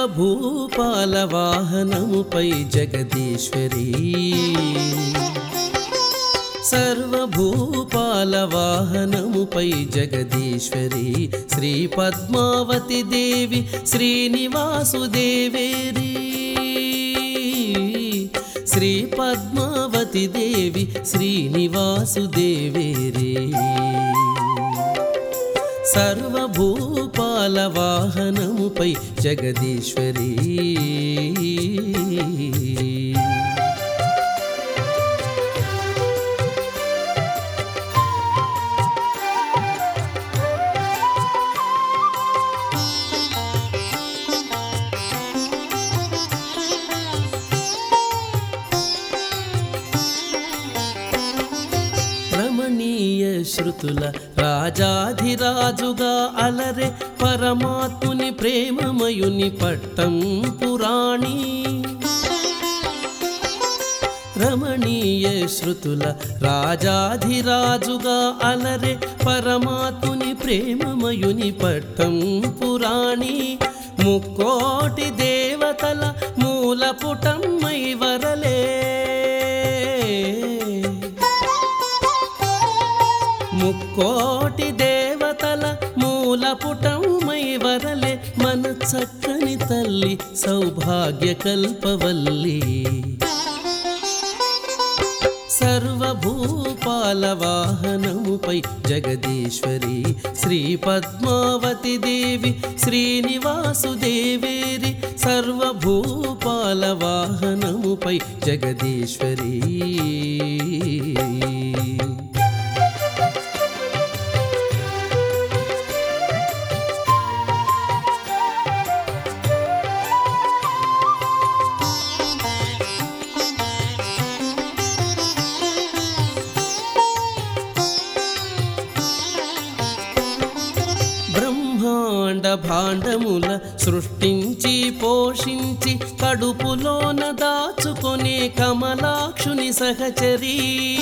సర్వభూపాల వాహనముపై జగదీశ్వరి సర్వభూపాల వాహనముపై జగదీశ్వరి శ్రీ పద్మావతి దేవి శ్రీనివాసుదేవేరి శ్రీ పద్మావతి దేవి శ్రీనివాసుదేవేరి సర్వభూపాల వాహనముపై జగదీశ్వరి రమణీయ శృతుల రాజాధిరాజుగా అలరే పరమాత్ముని ప్రేమమయుని పట్టం పురాణి రమణీయ శృతుల రాజాధిరాజుగా అలరే పరమాత్ముని ప్రేమమయుని పట్టం పురాణి ముక్కోటి దేవతల మూల పుటమ్మై వరలే ముక్కోటి దేవతల మూల పుటమై వరలే మన చక్కని తల్లి సౌభాగ్య కల్పవల్లి సర్వభూపాల వాహనముపై జగదీశ్వరి శ్రీ పద్మావతి దేవి శ్రీనివాసుదేవేరి సర్వభూపాల వాహనముపై జగదీశ్వరి బ్రహ్మాండ భాండముల సృష్టించి పోషించి కడుపులోన దాచుకొనే కమలాక్షుని సహచరి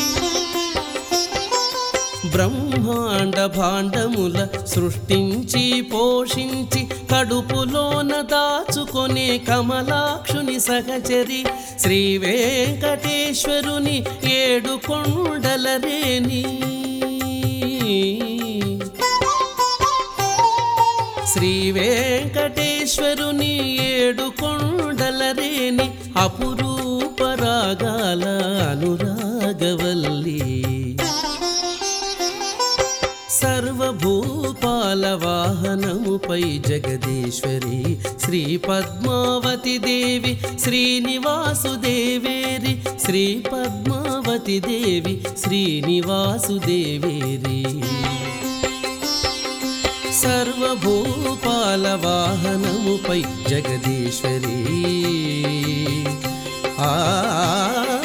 బ్రహ్మాండ భాండముల సృష్టించి పోషించి కడుపులోన దాచుకొనే కమలాక్షుని సహచరి శ్రీ వెంకటేశ్వరుని ఏడు కొండల రేణి శ్రీ వెంకటేశ్వరుని ఏడు కొండల రేణి అపురూప రాగాల అనురాగవల్లి సర్వభూపాల వాహనముపై జగదీశ్వరి శ్రీ పద్మావతి దేవి శ్రీనివాసుదేవేరి శ్రీ పద్మావతి దేవి శ్రీనివాసుదేవేరి సర్వభూపాల వాహనముపై జగదీశ్వరి ఆ